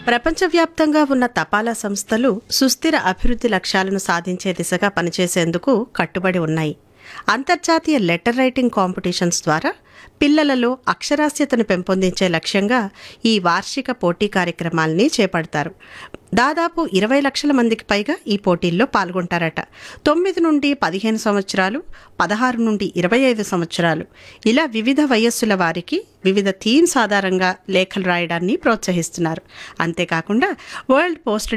ప్రపంచవ్యాప్తంగా ఉన్న తపాలా సంస్థలు సుస్థిర అభివృద్ధి లక్ష్యాలను సాధించే దిశగా పనిచేసేందుకు కట్టుబడి ఉన్నాయి అంతర్జాతీయ లెటర్ రైటింగ్ కాంపిటీషన్స్ ద్వారా పిల్లలలో అక్షరాస్యతను పెంపొందించే లక్ష్యంగా ఈ వార్షిక పోటీ కార్యక్రమాల్ని చేపడతారు దాదాపు ఇరవై లక్షల మందికి పైగా ఈ పోటీల్లో పాల్గొంటారట తొమ్మిది నుండి పదిహేను సంవత్సరాలు పదహారు నుండి ఇరవై ఐదు సంవత్సరాలు ఇలా వివిధ వయస్సుల వారికి వివిధ థీమ్స్ ఆధారంగా లేఖలు రాయడాన్ని ప్రోత్సహిస్తున్నారు అంతేకాకుండా వరల్డ్ పోస్ట్